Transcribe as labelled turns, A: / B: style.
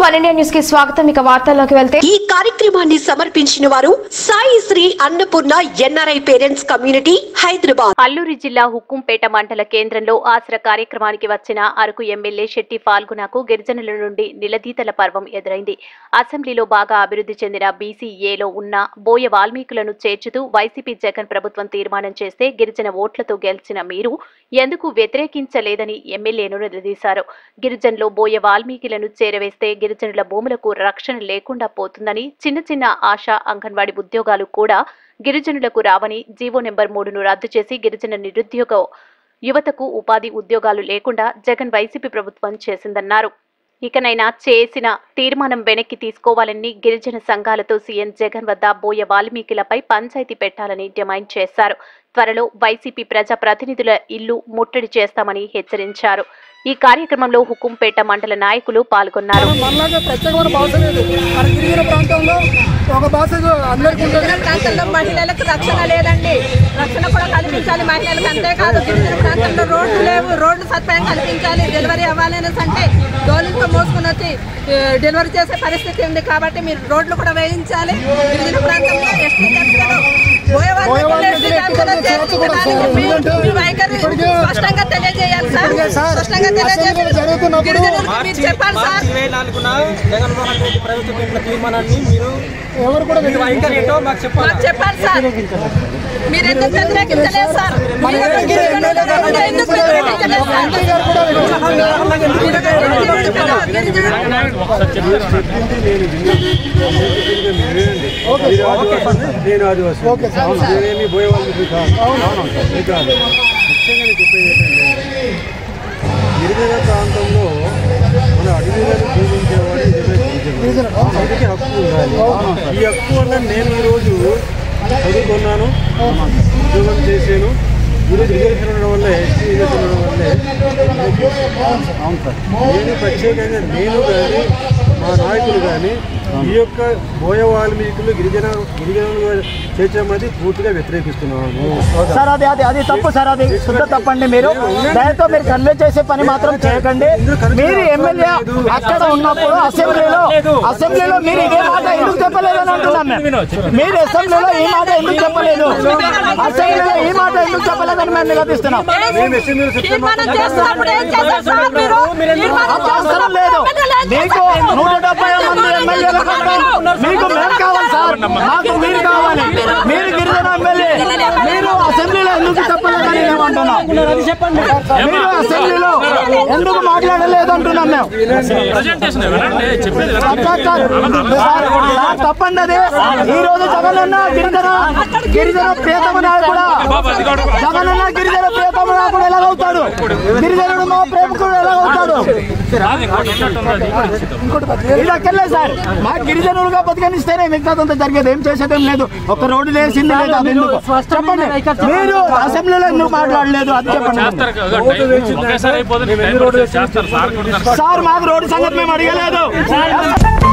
A: One India news కి స్వాగతం ఇక వార్తల్లోకి వెళ్తే
B: ఈ కార్యక్రమాన్ని సమర్పించిన వారు Sai Sri Annapurna NRI parents community Hyderabad
C: Alluri జిల్లా హుక్కుంపేట మండల కేంద్రంలో ఆసర కార్యక్రమానికి వచ్చిన అరకు ఎమ్మెల్యే శెట్టి ఫాల్గునకు గిరిజనుల నుండి నిలదీతల పర్వం ఎదురైంది అసెంబ్లీలో బాగా అభివృద్ధి చెందిన బీసీఏలో ఉన్న బోయ వాల్మీకులను చేర్చుతూ వైసీపీ జగన్ ప్రభుత్వం తీర్మానం చేస్తే గిరిజన ఓట్లతో గెలిచిన మీరు ఎందుకు వ్యతిరేకించలేదని ఎమ్మెల్యేను నిలదీశారు గిరిజనులు బోయ వాల్మీకులను చేరవేస్తే గిరిజనుల భూములకు రక్షణ లేకుండా పోతుందని చిన్న చిన్న ఆశ అంగన్వాడీ ఉద్యోగాలు కూడా గిరిజనులకు రావని జీవో నెంబర్ మూడును రద్దు చేసి గిరిజన నిరుద్యోగ యువతకు ఉపాధి ఉద్యోగాలు లేకుండా జగన్ వైసీపీ ప్రభుత్వం చేసిందన్నారు ఇకనైనా చేసిన తీర్మానం వెనక్కి తీసుకోవాలని గిరిజన సంఘాలతో సీఎం జగన్ వద్ద బోయ వాల్మీకులపై పంచాయతీ పెట్టాలని డిమాండ్ చేశారు త్వరలో వైసీపీ ప్రజా ప్రతినిధుల ఇల్లు ముట్టడి చేస్తామని హెచ్చరించారు ఈ కార్యక్రమంలో హుకుంపేట మండల నాయకులు పాల్గొన్నారు
D: మనలాగా ప్రత్యేకమైన భాష లేదు మన గిరిజన ప్రాంతంలో ఒక భాష అందరికీ ఉంటుంది
E: గిరిజన ప్రాంతంలో మహిళలకు రక్షణ లేదండి రక్షణ కూడా కల్పించాలి మహిళలకు అంతేకాదు గిరిజన ప్రాంతంలో రోడ్లు లేవు రోడ్లు సదుపాయం కల్పించాలి డెలివరీ అవ్వాలి అనేసి అంటే డోలుతో మోసుకుని వచ్చి ఏ, డెలివరీ చేసే పరిస్థితి ఉంది కాబట్టి మీరు రోడ్లు కూడా వేయించాలి గిరిజన ప్రాంతంలో ఎస్టీ జాబితాలో పోయేవాళ్ళు
D: పోయేవాళ్ళు
E: ఎస్టీ జాబితాలో
D: ఎక్కడ
E: చేర్చుకోవడానికి
D: చేర్చుకోవడం
E: మీ-
D: ఎందుకంటే
E: మీ వైఖరి
D: ఇప్పటికే-
E: స్పష్టంగా తెలియజేయాలి
D: ఇప్పటికే
E: సార్
D: సార్
E: స్పష్టంగా తెలియజేయాలి
D: అసెంబ్లీలో జరుగుతున్నప్పుడు
E: గిరిజనులకు మీరు చెప్పాలి సార్
F: మార్చి ఇరవై నాలుగున జగన్మోహన్ రెడ్డి ప్రవేశపెట్టిన తీర్మానాన్ని మీరు
D: ఎవరు కూడా
F: మీ వైఖరి ఏంటో మాకు చెప్పాలి
E: మాకు చెప్పాలి సార్ మీరు ఎందుకు వ్యతిరేకించలేదు సార్ మీరు గిరిజనులను ఎందుకు వ్యతిరేకించలేదు సార్
D: మంత్రి గారు కూడా
G: నేను ఆదివాసి
D: ఓకే సార్.
G: నేనేమి పోయే వాళ్ళకి కాదు ఇది కాదు ముఖ్యంగా నేను చెప్పేది ఏంటంటే గిరిజన ప్రాంతంలో మన అడవిలను పూజించేవాడు నిజమే గిరిజనుడు. అందుకే హక్కు ఉండాలి ఈ హక్కు వల్ల నేను ఈరోజు చదువుకున్నాను ఉద్యోగం చేశాను ఈరోజు రిజర్వేషన్ ఉండడం వల్ల ఎస్టీ రిజర్వేషన్ ఉండడం వల్లే అవును సార్ నేను ప్రత్యేకంగా నేను కానీ మా నాయకులు కానీ ఈ యొక్క బోయ వాల్మీకులు గిరిజన గిరిజనులు చేర్చమని పూర్తిగా వ్యతిరేకిస్తున్నాము
H: సార్ అది అది అది తప్పు సార్ అది శుద్ధ తప్పండి మీరు దయతో మీరు కన్వే చేసే పని మాత్రం చేయకండి మీరు ఎమ్మెల్యే అక్కడ ఉన్నప్పుడు అసెంబ్లీలో అసెంబ్లీలో మీరు ఇదే మాట ఎందుకు చెప్పలేదు అని అంటున్నాం మేము మీరు అసెంబ్లీలో ఈ మాట ఎందుకు చెప్పలేదు అసెంబ్లీలో ఈ మాట ఎందుకు చెప్పలేదని మేము నిలదీస్తున్నాం
G: మేము అసెంబ్లీలో చెప్తున్నాం
E: తీర్మానం చేస్తున్నప్పుడు ఏం చేశారు సార్ మీరు తీర్మానం
H: అంత అవసరం లేదు మీకు నూట డెబ్బై మంది ఎమ్మెల్యేలు మీకు మేము కావాలి సార్ మాకు మీరు కావాలి మీరు గిరిజన ఎమ్మెల్యే మీరు అసెంబ్లీలో ఎందుకు చెప్పలేదని మేము అంటున్నాం మీరు అసెంబ్లీలో ఎందుకు మాట్లాడలేదు అంటున్నాం మేము సార్, సార్, సార్, సార్, తప్పండి అది ఈ రోజు జగనన్న గిరిజన గిరిజన ప్రియతమ నాయకుడా జగనన్న గిరిజన ప్రియతమ నాయకుడు ఎలాగవుతాడు గిరిజనుడు మా ప్రేమికుడు ఎలాగవుతాడు ఇదక్కర్లేదు సార్ మా గిరిజనులుగా బతికనిస్తేనే మిగతాదంతా జరిగేది ఏం చేసేదేం లేదు ఒక రోడ్డు వేసింది లేదు అది ఎందుకు చెప్పండి మీరు అసెంబ్లీలో ఎందుకు మాట్లాడలేదు అది చెప్పండి
G: మేము ఎన్ని రోడ్లు వేసినా
H: సార్ మాకు రోడ్డు సంగతి మేము అడగలేదు